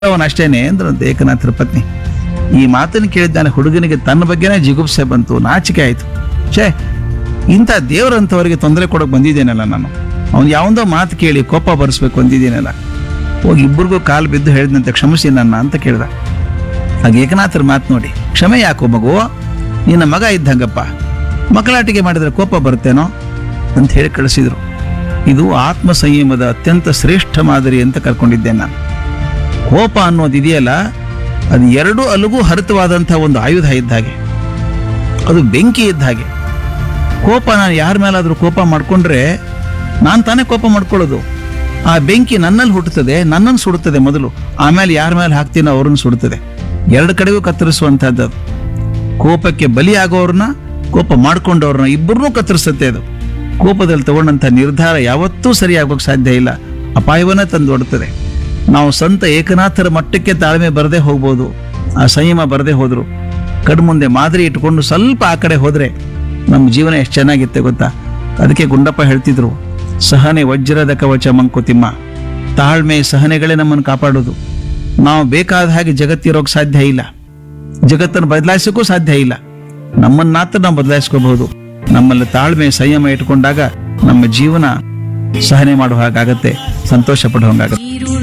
ಅವನ ಅಷ್ಟೇನೆ ಅಂದ್ರಂತೆ ಏಕನಾಥರ ಪತ್ನಿ ಈ ಮಾತನ್ನು ಕೇಳಿದ್ದಾನೆ ಹುಡುಗನಿಗೆ ತನ್ನ ಬಗ್ಗೆನೇ ಜಿಗುಪ್ಸೆ ಬಂತು ನಾಚಿಕೆ ಆಯಿತು ಛೇ ಇಂಥ ದೇವರಂಥವರಿಗೆ ತೊಂದರೆ ಕೊಡೋಕೆ ಬಂದಿದ್ದೇನಲ್ಲ ನಾನು ಅವ್ನು ಯಾವೊಂದೋ ಮಾತು ಕೇಳಿ ಕೋಪ ಬರೆಸ್ಬೇಕು ಅಂದಿದ್ದೀನಲ್ಲ ಹೋಗಿ ಇಬ್ಬರಿಗೂ ಕಾಲು ಬಿದ್ದು ಹೇಳಿದಂತೆ ಕ್ಷಮಿಸಿ ನನ್ನ ಅಂತ ಕೇಳ್ದ ಆಗ ಏಕನಾಥರ ಮಾತು ನೋಡಿ ಕ್ಷಮೆ ಯಾಕೋ ಮಗು ನಿನ್ನ ಮಗ ಇದ್ದಂಗಪ್ಪ ಮಕ್ಕಳಾಟಿಕೆ ಮಾಡಿದ್ರೆ ಕೋಪ ಬರುತ್ತೇನೋ ಅಂತ ಹೇಳಿ ಕಳಿಸಿದ್ರು ಇದು ಆತ್ಮ ಸಂಯಮದ ಅತ್ಯಂತ ಶ್ರೇಷ್ಠ ಮಾದರಿ ಅಂತ ಕರ್ಕೊಂಡಿದ್ದೆ ನಾನು ಕೋಪ ಅನ್ನೋದು ಇದೆಯಲ್ಲ ಅದು ಎರಡು ಅಲುಗೂ ಹರಿತವಾದಂಥ ಒಂದು ಆಯುಧ ಇದ್ದ ಹಾಗೆ ಅದು ಬೆಂಕಿ ಇದ್ದ ಹಾಗೆ ಕೋಪ ನಾನು ಯಾರ ಮೇಲಾದರೂ ಕೋಪ ಮಾಡಿಕೊಂಡ್ರೆ ನಾನು ತಾನೇ ಕೋಪ ಮಾಡ್ಕೊಳ್ಳೋದು ಆ ಬೆಂಕಿ ನನ್ನಲ್ಲಿ ಹುಟ್ಟುತ್ತದೆ ನನ್ನನ್ನು ಸುಡುತ್ತದೆ ಮೊದಲು ಆಮೇಲೆ ಯಾರ ಮೇಲೆ ಹಾಕ್ತೀನೋ ಅವ್ರನ್ನ ಸುಡುತ್ತದೆ ಎರಡು ಕಡೆಗೂ ಕತ್ತರಿಸುವಂಥದ್ದು ಅದು ಕೋಪಕ್ಕೆ ಬಲಿಯಾಗೋರನ್ನ ಕೋಪ ಮಾಡ್ಕೊಂಡವ್ರನ್ನ ಇಬ್ಬರನ್ನೂ ಕತ್ತರಿಸುತ್ತೆ ಅದು ಕೋಪದಲ್ಲಿ ತಗೊಂಡಂಥ ನಿರ್ಧಾರ ಯಾವತ್ತೂ ಸರಿಯಾಗೋಕೆ ಸಾಧ್ಯ ಇಲ್ಲ ಅಪಾಯವನ್ನೇ ತಂದೊಡ್ತದೆ ನಾವು ಸಂತ ಏಕನಾಥರ ಮಟ್ಟಕ್ಕೆ ತಾಳ್ಮೆ ಬರದೇ ಹೋಗ್ಬೋದು ಆ ಸಂಯಮ ಬರದೇ ಹೋದ್ರು ಕಣ್ಮುಂದೆ ಮಾದರಿ ಇಟ್ಕೊಂಡು ಸ್ವಲ್ಪ ಆ ಕಡೆ ಹೋದ್ರೆ ನಮ್ಮ ಜೀವನ ಎಷ್ಟು ಚೆನ್ನಾಗಿತ್ತೆ ಗೊತ್ತಾ ಅದಕ್ಕೆ ಗುಂಡಪ್ಪ ಹೇಳ್ತಿದ್ರು ಸಹನೆ ವಜ್ರದ ಕವಚ ಮಂಕುತಿಮ್ಮ ತಾಳ್ಮೆ ಸಹನೆಗಳೇ ನಮ್ಮನ್ನು ಕಾಪಾಡೋದು ನಾವು ಬೇಕಾದ ಹಾಗೆ ಜಗತ್ತಿರೋಕೆ ಸಾಧ್ಯ ಇಲ್ಲ ಜಗತ್ತನ್ನು ಬದಲಾಯಿಸೋಕ್ಕೂ ಸಾಧ್ಯ ಇಲ್ಲ ನಮ್ಮನ್ನ ಮಾತ್ರ ನಾವು ಬದಲಾಯಿಸ್ಕೋಬಹುದು ನಮ್ಮಲ್ಲಿ ತಾಳ್ಮೆ ಸಂಯಮ ಇಟ್ಕೊಂಡಾಗ ನಮ್ಮ ಜೀವನ ಸಹನೆ ಮಾಡುವ ಹಾಗಾಗತ್ತೆ ಸಂತೋಷ ಪಡುವಂಗಾಗತ್ತೆ